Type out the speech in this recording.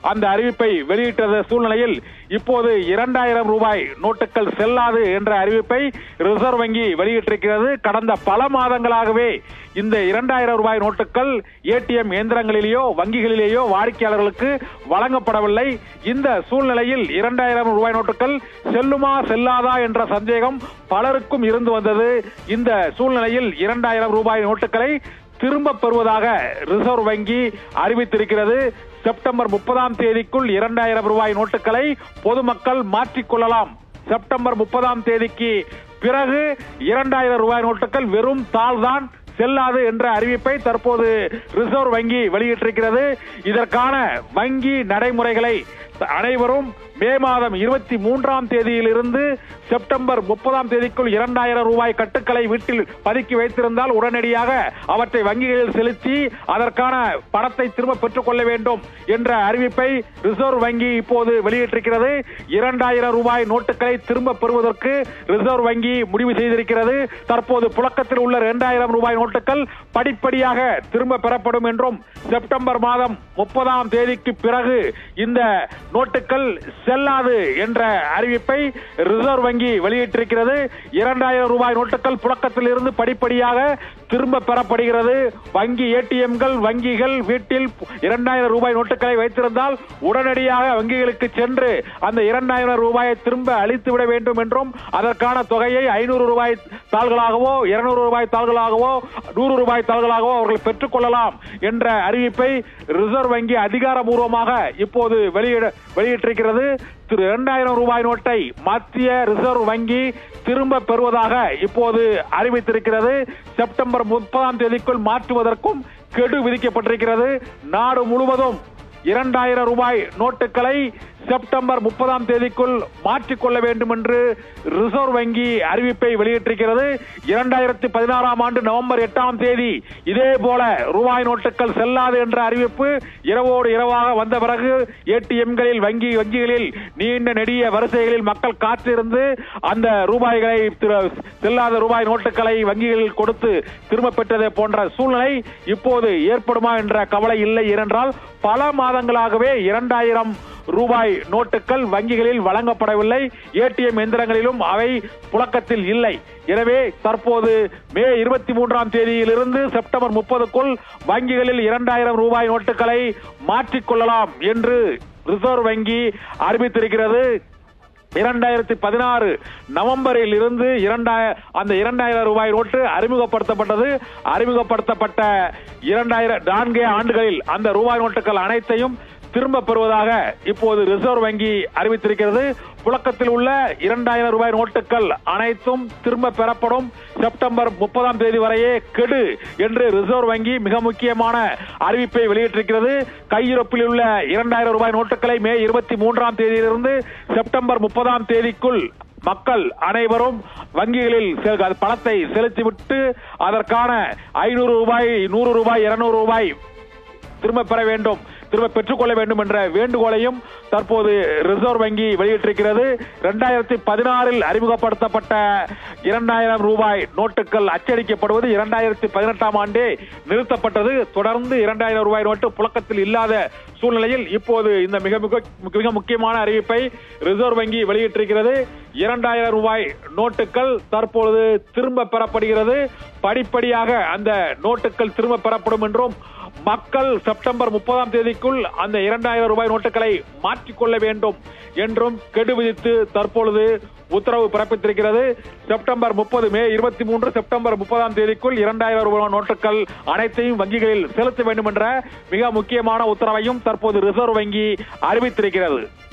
அந்த அறிவிப்பை வெளியிட்ட சூழ்நிலையில் இப்போது இரண்டாயிரம் ரூபாய் நோட்டுகள் செல்லாது என்ற அறிவிப்பை ரிசர்வ் வங்கி வெளியிட்டிருக்கிறது கடந்த பல மாதங்களாகவே இந்த இரண்டாயிரம் ரூபாய் நோட்டுகள் ஏடிஎம் இயந்திரங்களிலேயோ வங்கிகளிலேயோ வாடிக்கையாளர்களுக்கு வழங்கப்படவில்லை இந்த சூழ்நிலையில் இரண்டாயிரம் ரூபாய் நோட்டுகள் செல்லுமா செல்லாதா என்ற சந்தேகம் பலருக்கும் இருந்து வந்தது இந்த சூழ்நிலையில் இரண்டாயிரம் ரூபாய் நோட்டுகளை திரும்ப பெறுவதாக ரிசர்வ் வங்கி அறிவித்திருக்கிறது செப்டம்பர் முப்பதாம் தேதிக்குள் இரண்டாயிரம் ரூபாய் நோட்டுகளை பொதுமக்கள் மாற்றிக்கொள்ளலாம் செப்டம்பர் முப்பதாம் தேதிக்கு பிறகு இரண்டாயிரம் ரூபாய் நோட்டுகள் வெறும் தாள்தான் செல்லாது என்ற அறிவிப்பை தற்போது ரிசர்வ் வங்கி வெளியிட்டிருக்கிறது இதற்கான வங்கி நடைமுறைகளை அனைவரும் மே மாதம் இருபத்தி மூன்றாம் தேதியிலிருந்து செப்டம்பர் முப்பதாம் தேதிக்குள் இரண்டாயிரம் ரூபாய் கட்டுக்களை வீட்டில் பதுக்கி வைத்திருந்தால் உடனடியாக அவற்றை வங்கிகளில் செலுத்தி அதற்கான பணத்தை திரும்ப பெற்றுக் கொள்ள வேண்டும் என்ற அறிவிப்பை ரிசர்வ் வங்கி இப்போது வெளியிட்டிருக்கிறது இரண்டாயிரம் ரூபாய் நோட்டுகளை திரும்ப பெறுவதற்கு ரிசர்வ் வங்கி முடிவு செய்திருக்கிறது தற்போது புழக்கத்தில் உள்ள இரண்டாயிரம் ரூபாய் நோட்டுகள் படிப்படியாக திரும்ப பெறப்படும் என்றும் செப்டம்பர் மாதம் முப்பதாம் தேதிக்கு பிறகு இந்த நோட்டுகள் செல்லாது என்ற அறிவிப்பை ரிசர்வ் வங்கி வெளியிட்டிருக்கிறது இரண்டாயிரம் ரூபாய் நோட்டுகள் புழக்கத்தில் இருந்து படிப்படியாக திரும்ப பெறப்படுகிறது வங்கி ஏடிஎம்கள் வங்கிகள் வீட்டில் இரண்டாயிரம் ரூபாய் நோட்டுகளை வைத்திருந்தால் உடனடியாக வங்கிகளுக்கு சென்று அந்த இரண்டாயிரம் ரூபாயை திரும்ப அளித்து விட வேண்டும் என்றும் அதற்கான தொகையை ஐநூறு ரூபாய் தாள்களாகவோ இருநூறு ரூபாய் தாள்களாகவோ நூறு ரூபாய் தாள்களாகவோ அவர்கள் பெற்றுக் கொள்ளலாம் என்ற அறிவிப்பை ரிசர்வ் வங்கி அதிகாரபூர்வமாக இப்போது வெளியிட வெளியிட்டிருக்கிறது திரு இரண்டாயிரம் ரூபாய் நோட்டை மத்திய ரிசர்வ் வங்கி திரும்ப பெறுவதாக இப்போது அறிவித்திருக்கிறது செப்டம்பர் முப்பதாம் தேதிக்குள் மாற்றுவதற்கும் கெடு விதிக்கப்பட்டிருக்கிறது நாடு முழுவதும் இரண்டாயிரம் ரூபாய் நோட்டுகளை செப்டம்பர் முப்பதாம் தேதிக்குள் மாற்றிக்கொள்ள வேண்டும் என்று ரிசர்வ் வங்கி அறிவிப்பை வெளியிட்டிருக்கிறது இரண்டாயிரத்தி பதினாறாம் ஆண்டு நவம்பர் எட்டாம் தேதி இதே போல ரூபாய் நோட்டுகள் செல்லாது என்ற அறிவிப்பு இரவோடு இரவாக வந்த பிறகு ஏடிஎம்களில் வங்கி வங்கிகளில் நீண்ட நெடிய வரிசைகளில் மக்கள் காத்திருந்து அந்த ரூபாய்களை திரு- செல்லாத ரூபாய் நோட்டுகளை வங்கிகளில் கொடுத்து திரும்ப பெற்றதை போன்ற சூழ்நிலை இப்போது ஏற்படுமா என்ற கவலை இல்லை ஏனென்றால் பல மாதங்களாகவே இரண்டாயிரம் ரூபாய் நோட்டுகள் வங்கிகளில் வழங்கப்படவில்லை ஏடிஎம் எந்திரங்களிலும் அவை புழக்கத்தில் இல்லை எனவே தற்போது மே இருபத்தி மூன்றாம் தேதியிலிருந்து செப்டம்பர் முப்பதுக்குள் வங்கிகளில் இரண்டாயிரம் ரூபாய் நோட்டுகளை மாற்றிக்கொள்ளலாம் என்று ரிசர்வ் வங்கி அறிவித்திருக்கிறது இரண்டாயிரத்தி பதினாறு நவம்பரில் இருந்து இரண்டாய அந்த இரண்டாயிரம் ரூபாய் நோட்டு அறிமுகப்படுத்தப்பட்டது அறிமுகப்படுத்தப்பட்ட இரண்டாயிரம் நான்கே ஆண்டுகளில் அந்த ரூபாய் நோட்டுகள் அனைத்தையும் திரும்ப பெறுவதாக இப்போது ரிசர்வ் வங்கி அறிவித்திருக்கிறது புழக்கத்தில் உள்ள இரண்டாயிரம் ரூபாய் நோட்டுகள் அனைத்தும் திரும்ப பெறப்படும் செப்டம்பர் முப்பதாம் தேதி வரையே கெடு என்று ரிசர்வ் வங்கி மிக முக்கியமான அறிவிப்பை வெளியிட்டிருக்கிறது கையிருப்பில் உள்ள இரண்டாயிரம் ரூபாய் நோட்டுகளை மே இருபத்தி மூன்றாம் தேதியிலிருந்து செப்டம்பர் முப்பதாம் தேதிக்குள் மக்கள் அனைவரும் வங்கிகளில் செ- அது பணத்தை செலுத்திவிட்டு அதற்கான ஐநூறு ரூபாய் நூறு ரூபாய் இருநூறு ரூபாய் திரும்ப பெற வேண்டும் திரும்ப பெற்றுக்கொள்ள வேண்டும் என்ற வேண்டுகோளையும் தற்போது ரிசர்வ் வங்கி வெளியிட்டிருக்கிறது இரண்டாயிரத்தி பதினாறில் அறிமுகப்படுத்தப்பட்ட இரண்டாயிரம் ரூபாய் நோட்டுகள் அச்சடிக்கப்படுவது இரண்டாயிரத்தி பதினெட்டாம் ஆண்டே நிறுத்தப்பட்டது தொடர்ந்து இரண்டாயிரம் ரூபாய் நோட்டு புழக்கத்தில் இல்லாத சூழ்நிலையில் இப்போது இந்த மிக மிக மிக முக்கியமான அறிவிப்பை ரிசர்வ் வங்கி வெளியிட்டிருக்கிறது இரண்டாயிரம் ரூபாய் நோட்டுகள் தற்பொழுது திரும்ப பெறப்படுகிறது படிப்படியாக அந்த நோட்டுகள் திரும்ப பெறப்படும் என்றும் மக்கள் செப்டம்பர் முப்பதாம் தேதிக்குள் அந்த இரண்டாயிரம் ரூபாய் நோட்டுகளை மாற்றிக்கொள்ள வேண்டும் என்றும் கெடு விதித்து தற்பொழுது உத்தரவு பிறப்பித்திருக்கிறது செப்டம்பர் முப்பது மே இருபத்தி மூன்று செப்டம்பர் முப்பதாம் தேதிக்குள் இரண்டாயிரம் ரூபாய் நோட்டுகள் அனைத்தையும் வங்கிகளில் செலுத்த வேண்டும் என்ற மிக முக்கியமான உத்தரவையும் தற்போது ரிசர்வ் வங்கி அறிவித்திருக்கிறது